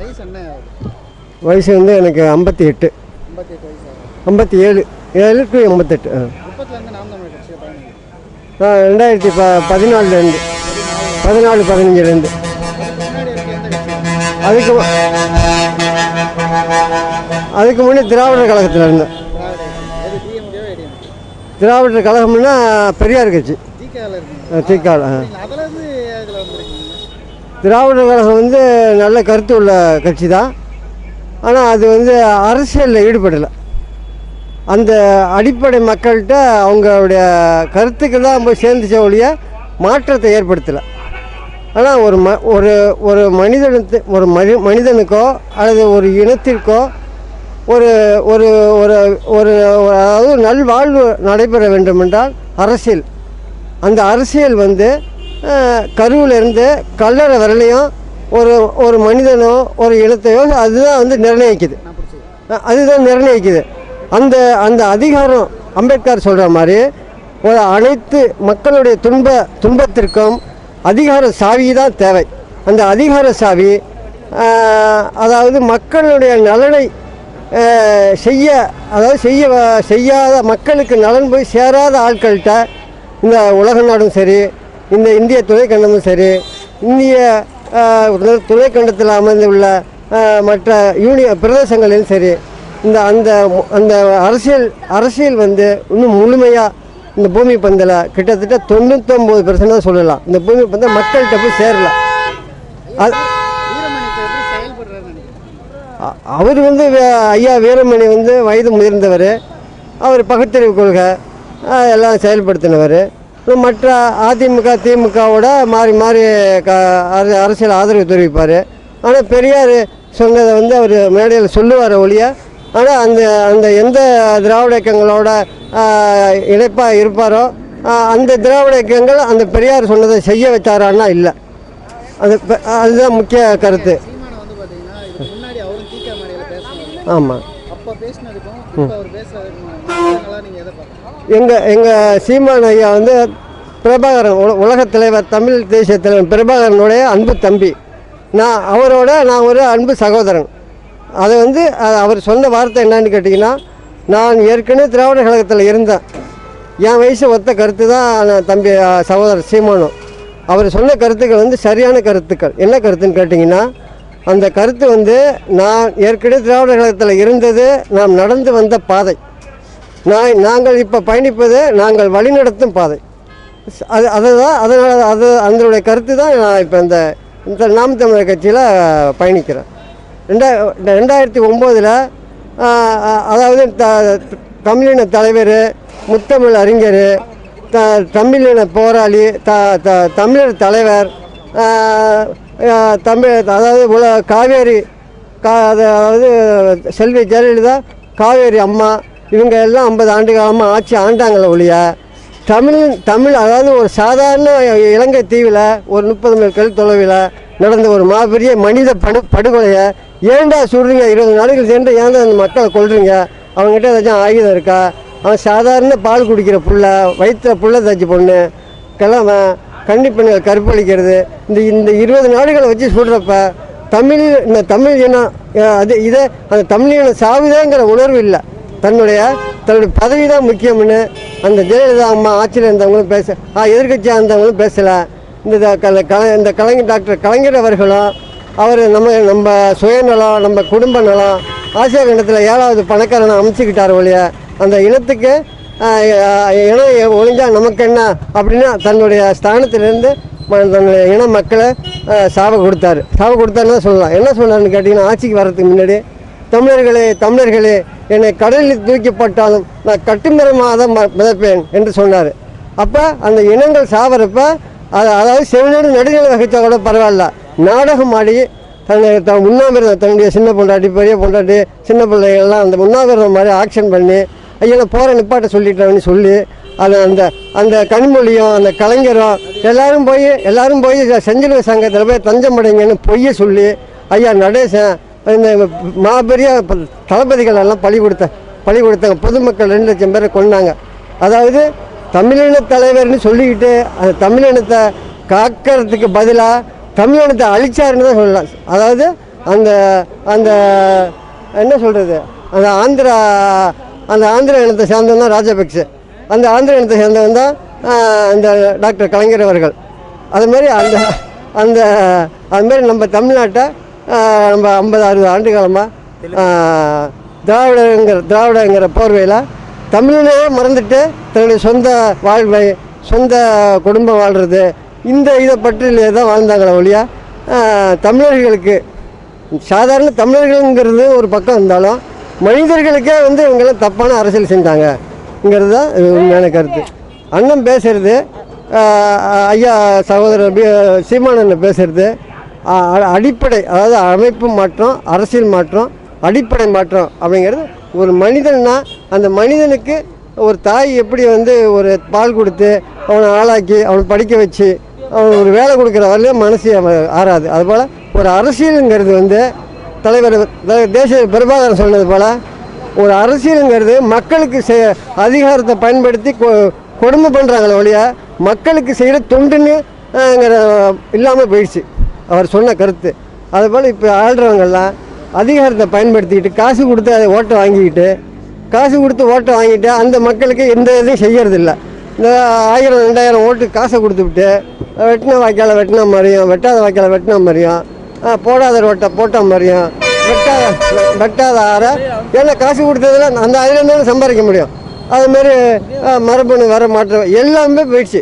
வயசு என்ன ஆகுது வயசு வந்து எனக்கு ஐம்பத்தி எட்டு ஐம்பத்தி எட்டு வயசு ஆகுது ஐம்பத்தி ஏழு ஏழு டு எண்பத்தெட்டு ஆ முப்பத்துலேருந்து நாம் தமிழ் கட்சியை பயணிக்கிறேன் நான் ரெண்டாயிரத்தி ப பதினாலுலேருந்து பதினாலு பதினஞ்சுலேருந்து அதுக்கு முன்னாடி இருக்க எந்த கட்சி அதுக்கு மு- அதுக்கு முன்னே திராவிடர் கழகத்தில் இருந்தேன் திராவிட கட்சி எது டிஎம்கேவோ ஏடிஎம்கே திராவிடர் கழகம்னா பெரியார் கட்சி ஜிகேவில் இருக்கீங்க திகால் ஆ நீங்க அதுல இருந்து இதில் வந்திருக்கீங்க திராவிடர் கழகம் வந்து நல்ல கருத்து உள்ள கட்சி தான் ஆனால் அது வந்து அரசியலில் ஈடுபடலை அந்த அடிப்படை மக்கள்கிட்ட அவங்களுடைய கருத்துக்கள் தான் போய் சேர்ந்துச்ச ஒழிய மாற்றத்தை ஏற்படுத்தலை ஆனால் ஒரு ம ஒரு ஒரு மனிதனுக்கு ஒரு மனி மனிதனுக்கோ அல்லது ஒரு இனத்திற்கோ ஒரு ஒரு ஒரு ஒரு அதாவது நல்வாழ்வு நடைபெற வேண்டும் என்றால் அரசியல் அந்த அரசியல் வந்து கருவிலிருந்து கல்லறை வரலையும் ஒரு ஒரு மனிதனோ ஒரு இனத்தையோ அதுதான் வந்து நிர்ணயிக்குது நான் பிடிச்சது அஹ் அதுதான் நிர்ணயிக்குது அந்த அந்த அதிகாரம் அம்பேத்கர் சொல்கிற மாதிரி ஒரு அனைத்து மக்களுடைய துன்ப துன்பத்திற்கும் அதிகார சாவி தான் தேவை அந்த அதிகார சாவி அஹ், அதாவது மக்களுடைய நலனை அஹ், செய்ய அதாவது செய்ய வ- செய்யாத மக்களுக்கு நலன் போய் சேராத ஆட்கள்கிட்ட இந்த உலக நாடும் சரி இந்த இந்திய துணைக்கண்டமும் சரி இந்திய அஹ், துணைக்கண்டத்தில் அமைந்துள்ள அஹ், மற்ற யூனிய பிரதேசங்களிலும் சரி இந்த அந்த மு- அந்த அரசியல் அரசியல் வந்து இன்னும் முழுமையாக இந்த பூமி பந்தில் கிட்டத்தட்ட தொண்ணூத்தொம்பது பெர்சன்ட் தான் சொல்லலாம் இந்த பூமி பந்தை மக்கள்கிட்ட போய் சேரல அது வீரமணி இப்போ எப்படி செயல்படுறாருன்னு நினைக்கிறேன் அ- அவர் வந்து வே- ஐயா வீரமணி வந்து வயது முதிர்ந்தவர் அவர் பகுத்தறிவு கொள்கை அஹ், எல்லாம் செயல்படுத்தினவர் மற்ற அதிமுக திமுகவோட மாறி மாறி க அர- அரசியல் ஆதரவு தெரிவிப்பார் ஆனால் பெரியார் சொன்னதை வந்து அவர் மேடையில் சொல்லுவார் ஒழிய ஆனால் அந்த அந்த எந்த திராவிட இயக்கங்களோட இணைப்பாக இருப்பாரோ அஹ், அந்த திராவிட இயக்கங்கள் அந்த பெரியார் சொன்னதை செய்ய வச்சாரான்னா இல்லை அது பெ- அதுதான் முக்கிய கருத்து சீமானை வந்து பார்த்தீங்கன்னா இதுக்கு முன்னாடி அவரும் தீக்கா மேடையில் பேசினாங்க ஆமாம் அப்போ பேசினதுக்கும் இப்போ அவர் பேசுறதுக்கும் விஷயங்களா நீங்கள் எதை பார்க்கலாம் எங்கள் எங்கள் சீமான் ஐயா வந்து பிரபாகரன் உல உலகத் தலைவர் தமிழ் தேசிய தலைவர் பிரபாகரனுடைய அன்பு தம்பி நான் அவரோட நான் ஒரு அன்பு சகோதரன் அதை வந்து அ- அவர் சொன்ன வார்த்தை என்னன்னு கேட்டிங்கன்னா நான் ஏற்கனவே திராவிட கழகத்தில் இருந்தேன் என் வயசு ஒத்த கருத்து தான் நான் தம்பி அ, சகோதரர் சீமானும் அவர் சொன்ன கருத்துக்கள் வந்து சரியான கருத்துக்கள் என்ன கருத்துன்னு கேட்டிங்கன்னா அந்த கருத்து வந்து நான் ஏற்கனவே திராவிட கழகத்தில் இருந்தது நாம் நடந்து வந்த பாதை நான் நாங்கள் இப்போ பயணிப்பது நாங்கள் வழிநடத்தும் பாதை ஸ்- அது அதுதான் அதனால் அது அதனுடைய கருத்து தான் நான் இப்போ இந்த இந்த நாம் தமிழர் கட்சியில் பயணிக்கிறேன் ரெண்டா ரெண்டாயிரத்தி ஒம்போதில் அதாவது த தமிழின தலைவர் முத்தமிழ் அறிஞர் த தமிழின போராளி த த தமிழர் தலைவர் ஆஹ், ஆஹ், தமிழ் அதாவது உல காவேரி கா அதாவது செல்வி ஜெயலலிதா காவேரி அம்மா இவங்க எல்லாம் ஐம்பது ஆண்டு காலமாக ஆட்சி ஆண்டாங்களே ஒழிய தமிழ் தமிழ் அதாவது ஒரு சாதாரண இலங்கை தீவில் ஒரு முப்பது மைல் கல் தொலைவில் நடந்த ஒரு மாபெரிய மனித படு படுகொலையை ஏன்டா சுடுறீங்க இருபது நாடுகள் சேர்ந்து ஏன்டா அந்த மக்களை கொல்றீங்க அவங்ககிட்ட ஏதாச்சும் ஆயுதம் இருக்கா அவன் சாதாரண பால் குடிக்கிற புள்ள வயிற்றுல புள்ள தச்சு பொண்ணு கிழமை கன்னி பெண்கள் கற்பழிக்கிறது இந்த இந்த இருபது நாடுகளை வச்சு சுடுறப்ப தமிழ் இந்த தமிழ் இனம் அஹ், அது இதை அந்த தமிழ் இனம் சாவுதேங்கிற உணர்வு இல்லை தன்னுடைய தன்னுடைய பதவி தான் முக்கியம்னு அந்த ஜெயலலிதா அம்மா ஆட்சியில் இருந்தவங்களும் பேச ஆ எதிர்கட்சியாக இருந்தவங்களும் பேசலை இந்த த- கல கல இந்த கலைஞர் டாக்டர் கலைஞர் அவர்களும் அவர் நம்ம நம்ம சுயநலம் நம்ம குடும்ப நலம் ஆசியா கண்டத்தில் ஏழாவது பணக்காரனை அமைச்சுக்கிட்டார் ஒழிய அந்த இனத்துக்கு ஆஹ், ஆஹ், இனம் ஒழிஞ்சா நமக்கு என்ன அப்படின்னு தன்னுடைய ஸ்தானத்திலிருந்து ம- தன்னுடைய இன மக்களை ஆஹ், சாப கொடுத்தாரு சாப கொடுத்தாருன்னு தான் சொல்லலாம் என்ன சொன்னார்னு கேட்டிங்கன்னா ஆட்சிக்கு வர்றதுக்கு முன்னாடி தமிழர்களே தமிழர்களே என்னை கடலில் தூக்கிப்பட்டாலும் நான் கட்டுமரமாக தான் ம- மிதப்பேன் என்று சொன்னார் அப்போ அந்த இனங்கள் சாவறப்ப அது அதாவது செவினோடு நடுநிலை வகித்தா கூட பரவாயில்ல நாடகம் ஆடி தன்னை த உண்ணாவிரதம் தன்னுடைய சின்ன பொண்டாட்டி பெரிய பொண்டாட்டி சின்ன பிள்ளைகள்லாம் அந்த உண்ணாவிரதம் மாதிரி ஆக்ஷன் பண்ணி ஐயா நான் போகிற நிப்பாட்ட சொல்லிட்டேன்னு சொல்லி அது அந்த அந்த கனிமொழியும் அந்த கலைஞரும் எல்லாரும் போய் எல்லாரும் போய் செஞ்சிலுவை சங்கத்தில் போய் தஞ்சம் படைங்கன்னு பொய்யை சொல்லி ஐயா நடேசன் இந்த மாபெரிய ப- தளபதிகள் எல்லாம் பழி கொடுத்த பழி கொடுத்தாங்க பொதுமக்கள் ரெண்டு லட்சம் பேரை கொண்டாங்க அதாவது தமிழின தலைவர்னு சொல்லிக்கிட்டு அந்த தமிழினத்தை காக்கிறதுக்கு பதிலாக தமிழினத்தை அழிச்சாருன்னு தான் சொல்லலாம் அதாவது அந்த அந்த என்ன சொல்கிறது அந்த ஆந்திரா அந்த ஆந்திர இனத்தை சேர்ந்தவன் தான் ராஜபக்சே அந்த ஆந்திர இனத்தை சேர்ந்தவன் தான் ஆஹ், இந்த டாக்டர் கலைஞர் அவர்கள் அது மாதிரி அந்த அந்த அது மாதிரி நம்ம தமிழ்நாட்டை ஆஹ், நம்ம ஐம்பது அறுபது ஆண்டு காலமாக திராவிடங்கிற திராவிடங்கிற போர்வையில் தமிழனையே மறந்துட்டு தன்னுடைய சொந்த வாழ்வை சொந்த குடும்பம் வாழ்கிறது இந்த இதை பற்றிலே தான் வாழ்ந்தாங்களே ஒழிய ஆஹ், தமிழர்களுக்கு சாதாரண தமிழர்கள்ங்கிறது ஒரு பக்கம் இருந்தாலும் மனிதர்களுக்கே வந்து இவங்கெல்லாம் தப்பான அரசியல் செஞ்சாங்கங்கிறது தான் இது உண்மையான கருத்து அண்ணன் பேசுறது ஆஹ், ஐயா சகோதரர் பி சீமானன் பேசுறது ஆஹ், அ- அடிப்படை அதாவது அமைப்பு மாற்றம் அரசியல் மாற்றம் அடிப்படை மாற்றம் அப்படிங்கிறது ஒரு மனிதன்னா அந்த மனிதனுக்கு ஒரு தாய் எப்படி வந்து ஒரு பால் கொடுத்து அவனை ஆளாக்கி அவனை படிக்க வச்சு அவன் ஒரு வேலை கொடுக்குற வரலையும் மனசு அவன் ஆறாது அதுபோல் ஒரு அரசியலுங்கிறது வந்து தலைவர் த- தேச பிரபாகரன் சொன்னது போல் ஒரு அரசியலுங்கிறது மக்களுக்கு செ அதிகாரத்தை பயன்படுத்தி கொ கொடுமை பண்ணுறாங்களே ஒழிய மக்களுக்கு செய்கிற தொண்டுன்னு ங்கிற இல்லாமல் போயிடுச்சு அவர் சொன்ன கருத்து அதுபோல் இப்போ ஆள்றவங்கெல்லாம் அதிகாரத்தை பயன்படுத்திக்கிட்டு காசு கொடுத்து அதை ஓட்டை வாங்கிக்கிட்டு காசு கொடுத்து ஓட்டை வாங்கிட்டு அந்த மக்களுக்கு எந்த இதையும் செய்யறதில்ல இந்த ஆயிரம் ரெண்டாயிரம் ஓட்டு காசை கொடுத்துவிட்டு வெட்டின வாய்க்கால வெட்டின மாதிரியும் வெட்டாத வாய்க்கால வெட்டின மாதிரியும் ஆ, போடாத ரோட்டை போட்ட மாதிரியும் வெட்டாத வெ- வெட்டாத ஆற ஏன்னா காசு கொடுத்ததுல அந்த அதில் இருந்தாலும் சம்பாதிக்க முடியும் அது மாதிரி ஆ, மரபணு வர மாற்றம் எல்லாமே போயிடுச்சு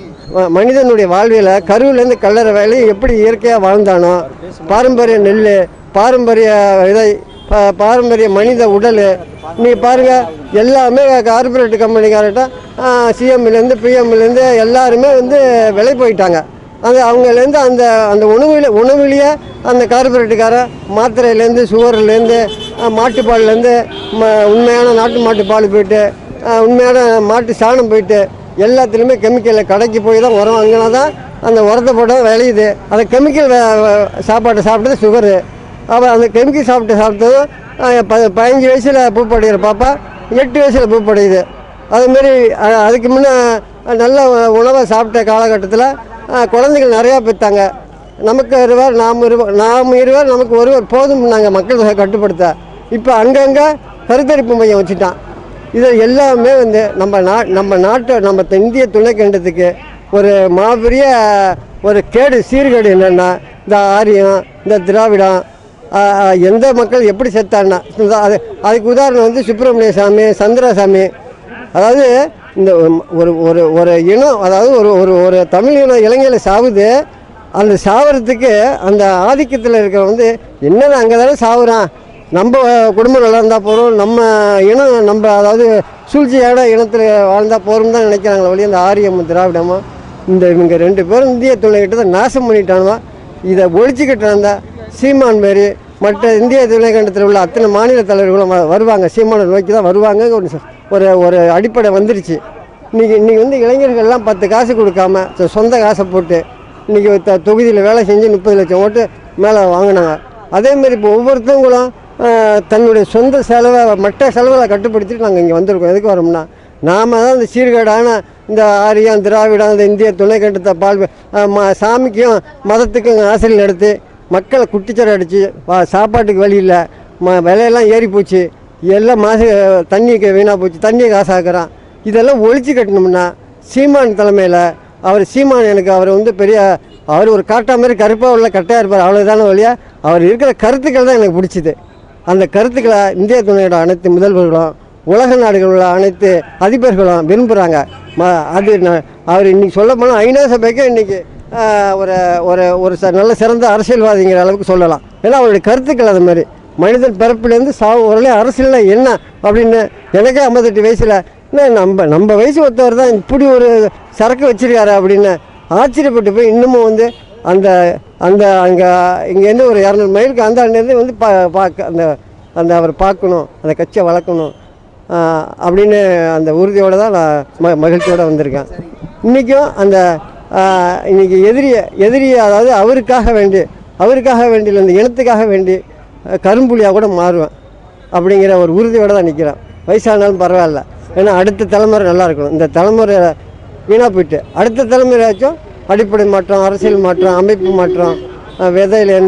ம- மனிதனுடைய வாழ்வியல கருவிலேருந்து கல்லறை வரையிலும் எப்படி இயற்கையாக வாழ்ந்தானோ பாரம்பரிய நெல் பாரம்பரிய இதை பா- பாரம்பரிய மனித உடல் நீ பாருங்க எல்லாமே கார்பரேட் கம்பெனிக்காரட்ட சிஎம்லேருந்து பிஎம்லேருந்து எல்லாருமே வந்து விலை போயிட்டாங்க அந்த அவங்கலேருந்து அந்த அந்த உணவில் உணவுலேயே அந்த கார்பரேட்டுக்காரன் மாத்திரையிலேருந்து சுகர்லேருந்து மாட்டுப்பால்லேருந்து ம உண்மையான நாட்டு மாட்டு பால் போயிட்டு ஆஹ் உண்மையான மாட்டு சாணம் போயிட்டு எல்லாத்துலேயுமே கெமிக்கலில் கடைக்கு போய் தான் உரம் வாங்கினா தான் அந்த உரத்தை போட்டால் விளையுது அந்த கெமிக்கல் சாப்பாட்டை சாப்பிட்டது சுகரு அப்புறம் அந்த கெமிக்கல் சாப்பிட்டு சாப்பிட்டதும் ஆஹ் ப பதினஞ்சு வயசில் பூப்படைகிற பாப்பா எட்டு வயசில் பூப்படையுது அதுமாரி அஹ், அதுக்கு முன்னே நல்ல உணவை சாப்பிட்ட காலகட்டத்தில் குழந்தைகள் நிறையா பெற்றாங்க நமக்கு இருவர் நாம் இருவர் நாம் இருவர் நமக்கு ஒருவர் போதும் நாங்கள் மக்கள் தொகை கட்டுப்படுத்த இப்போ அங்கங்கே கருத்தரிப்பு மையம் வச்சுட்டான் இது எல்லாமே வந்து நம்ம நா நம்ம நாட்டை நம்ம த- இந்திய துணைக்கண்டத்துக்கு ஒரு மாபெரிய ஒரு கேடு சீர்கேடு என்னென்னா இந்த ஆரியம் இந்த திராவிடம் ஆ, ஆ, எந்த மக்கள் எப்படி செத்தான்னா இந்த- அது அதுக்கு உதாரணம் வந்து சுப்பிரமணிய சாமி சந்திரசாமி அதாவது இந்த ஒரு ஒரு ஒரு இனம் அதாவது ஒரு ஒரு ஒரு தமிழ் இனம் இளைஞர்கள் சாவுது அந்த சாவறதுக்கு அந்த ஆதிக்கத்தில் இருக்கிற வந்து என்னென்ன அங்கே தானே சாவுறான் நம்ம குடும்பம் நல்லா இருந்தால் போகிறோம் நம்ம இனம் நம்ம அதாவது சூழ்ச்சியான இனத்தில் வாழ்ந்தால் போகிறோம் தான் நினைக்கிறாங்களே வழி அந்த ஆரியமும் திராவிடமும் இந்த இவங்க ரெண்டு பேரும் இந்திய துணைக்கிட்ட தான் நாசம் பண்ணிட்டானுவா இதை ஒழிச்சுக்கிட்டு இருந்தா சீமான் மாரி மற்ற இந்திய துணைக்கண்டத்தில் உள்ள அத்தனை மாநில தலைவர்களும் வ- வருவாங்க சீமானை நோக்கி தான் வருவாங்க ஒரு ச- ஒரு ஒரு அடிப்படை வந்துருச்சு இன்றைக்கி இன்றைக்கி வந்து இளைஞர்கள்லாம் பத்து காசு கொடுக்காம சொ- சொந்த காசை போட்டு இன்றைக்கி த தொகுதியில் வேலை செஞ்சு முப்பது லட்சம் ஓட்டு மேலே வாங்கினாங்க அதேமாரி இப்போ ஒவ்வொருத்தவங்களும் ஆஹ், தன்னுடைய சொந்த செலவை மற்ற செலவில் கட்டுப்படுத்திட்டு நாங்கள் இங்கே வந்திருக்கோம் எதுக்கு வரோம்னா நாம தான் இந்த சீர்கேடான இந்த ஆரியம் திராவிடம் இந்த இந்திய துணைக்கண்டத்தை பால் ஆஹ், ம சாமிக்கும் மதத்துக்கும் ஆசிரியர் எடுத்து மக்களை குட்டிச்சரை அடித்து சாப்பாட்டுக்கு வழி இல்லை ம விலையெல்லாம் ஏறி போச்சு எல்லாம் மாசு தண்ணிக்கு வீணாக போச்சு தண்ணியை காசாக்குறான் இதெல்லாம் ஒழிச்சு கட்டணும்னா சீமான் தலைமையில் அவர் சீமான் எனக்கு அவர் வந்து பெரிய அவர் ஒரு காட்டா மாதிரி கருப்பாக உள்ள கட்டையாக இருப்பார் அவ்வளோதான வழியா அவர் இருக்கிற கருத்துக்கள் தான் எனக்கு பிடிச்சிது அந்த கருத்துக்களை இந்திய துணையோட அனைத்து முதல்வர்களும் உலக நாடுகளில் உள்ள அனைத்து அதிபர்களும் விரும்புகிறாங்க ம அது ந- அவர் இன்னைக்கு சொல்ல போனால் ஐநா சபைக்கு இன்னைக்கு ஆஹ், ஒரு ஒரு ஒரு ச நல்ல சிறந்த அரசியல்வாதிங்கிற அளவுக்கு சொல்லலாம் ஏன்னா அவருடைய கருத்துக்கள் அது மாதிரி மனிதன் பிறப்பிலேருந்து சாவு வரலையும் அரசியலில் என்ன அப்படின்னு எனக்கே ஐம்பத்தெட்டு வயசில் என்ன நம்ம நம்ம வயசு ஒருத்தவர் தான் இப்படி ஒரு சரக்கு வச்சிருக்காரு அப்படின்னு ஆச்சரியப்பட்டு போய் இன்னமும் வந்து அந்த அந்த அங்கே இங்கேருந்து ஒரு இரநூறு மைலுக்கு அந்த அண்ணிலேருந்து வந்து பா பார்க்க அந்த அந்த அவர் பார்க்கணும் அந்த கட்சியை வளர்க்கணும் ஆஹ், அப்படின்னு அந்த உறுதியோடு தான் நான் ம மகிழ்ச்சியோடு வந்திருக்கேன் இன்றைக்கும் அந்த ஆஹ், இன்னைக்கு எதிரிய எதிரிய அதாவது அவருக்காக வேண்டி அவருக்காக வேண்டி இல்லை, இந்த இனத்துக்காக வேண்டி அஹ், கரும்புலியாக கூட மாறுவேன் அப்படிங்கிற ஒரு உறுதியோடு தான் நிற்கிறேன் வயசானாலும் பரவாயில்ல ஏன்னா அடுத்த தலைமுறை நல்லா இருக்கணும் இந்த தலைமுறை வீணாக போயிட்டு அடுத்த தலைமுறையாச்சும் அடிப்படை மாற்றம் அரசியல் மாற்றம் அமைப்பு மாற்றம் அஹ், விதையிலேருந்து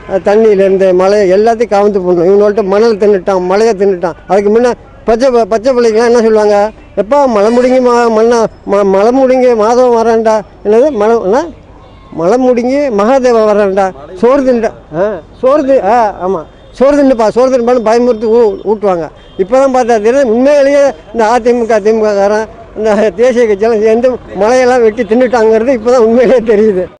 அஹ், தண்ணியிலேருந்து மழை எல்லாத்தையும் கவர்ந்து போடணும் இவங்கள்ட்ட மணல் தின்னுட்டான் மழையை தின்னுட்டான் அதுக்கு முன்னே பச்சை ப- பச்சை பிள்ளைங்களாம் என்ன சொல்லுவாங்க எப்போ மழை முடிங்கி மா மண்ணா ம மழை முடிங்கி மாதம் வரேன்டா என்னது மழை என்ன மழை முடிங்கி மகாதேவா வரேன்டா சோறு தின்னுட்டா ஆ சோறு தி ஆ ஆமாம் சோறு தின்னுப்பா சோறு தின்னுப்பான்னு பயமுறுத்தி ஊ ஊட்டுவாங்க இப்போ தான் பார்த்தா தெரியும் உண்மையிலேயே இந்த அதிமுக திமுககாரன் இந்த தேசிய கட்சியெல்லாம் சேர்ந்து மழையெல்லாம் வெட்டி தின்னுட்டாங்கிறது இப்போ தான் உண்மையிலேயே தெரியுது